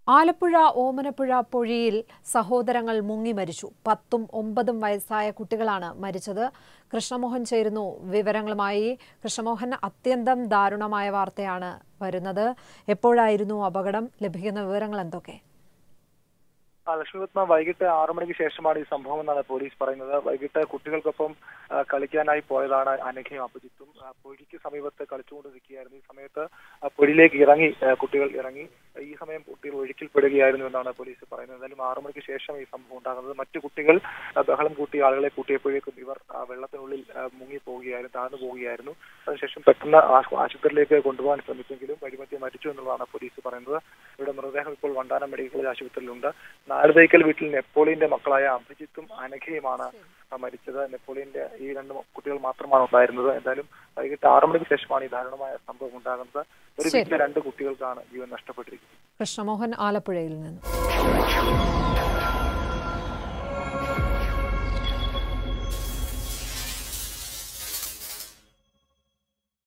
ആലപ്പുഴ ഓമനപ്പുഴ പൊഴിയിൽ സഹോദരങ്ങൾ മുങ്ങി മരിച്ചു പത്തും ഒമ്പതും വയസ്സായ കുട്ടികളാണ് മരിച്ചത് കൃഷ്ണമോഹൻ ചേരുന്നു വിവരങ്ങളുമായി കൃഷ്ണമോഹൻ അത്യന്തം ദാരുണമായ വാർത്തയാണ് വരുന്നത് എപ്പോഴായിരുന്നു അപകടം ലഭിക്കുന്ന വിവരങ്ങൾ എന്തൊക്കെ ആ, ലക്ഷ്മിപത്മ വൈകിട്ട് ആറു മണിക്ക് ശേഷമാണ് ഈ സംഭവം എന്നാണ് പോലീസ് പറയുന്നത് വൈകിട്ട് കുട്ടികൾക്കൊപ്പം ആ, കളിക്കാനായി പോയതാണ് അനഘയും അഭിജിത്തും ആ, പൊഴിക്ക് സമീപത്ത് കളിച്ചുകൊണ്ടിരിക്കുകയായിരുന്നു ഈ സമയത്ത് ആ, പൊഴിയിലേക്ക് ഇറങ്ങി ആ, കുട്ടികൾ ഇറങ്ങി ഈ സമയം കുട്ടികൾ ഒഴുക്കിൽപ്പെടുകയായിരുന്നു എന്നാണ് പോലീസ് പറയുന്നത് എന്തായാലും ആറു മണിക്ക് ശേഷം ഈ സംഭവം ഉണ്ടാകുന്നത് മറ്റു കുട്ടികൾ ആ, ബഹളം കൂട്ടി ആളുകളെ കൂട്ടിയപ്പോഴേക്കും ഇവർ ആ, വെള്ളത്തിനുള്ളിൽ ആ, മുങ്ങി പോവുകയായിരുന്നു താഴ്ന്നു പോവുകയായിരുന്നു അതിനുശേഷം പെട്ടെന്ന് ആ- ആശുപത്രിയിലേക്ക് കൊണ്ടുപോകാൻ ശ്രമിച്ചെങ്കിലും വഴിമധ്യം മരിച്ചു എന്നുള്ളതാണ് പോലീസ് പറയുന്നത് ഇവിടെ മൃതദേഹം ഇപ്പോൾ വണ്ടാനം മെഡിക്കൽ കോളേജ് ആശുപത്രിയിലുണ്ട് നാലുതൈക്കൽ വീട്ടിൽ നെപ്പോളിയന്റെ മക്കളായ അഭിജിത്തും അനഘയുമാണ് ആ മരിച്ചത് നെപ്പോളിയന്റെ ഈ രണ്ട് കുട്ടികൾ മാത്രമാണ് ഉണ്ടായിരുന്നത് എന്തായാലും വൈകിട്ട് ആറു മണിക്ക് ശേഷമാണ് ഈ ദാരുണമായ സംഭവം ഉണ്ടാകുന്നത് ഒരു ശരി. വീട്ടിലെ രണ്ട് കുട്ടികൾക്കാണ് ജീവൻ നഷ്ടപ്പെട്ടിരിക്കുന്നത് കൃഷ്ണമോഹൻ ആലപ്പുഴയിൽ നിന്ന്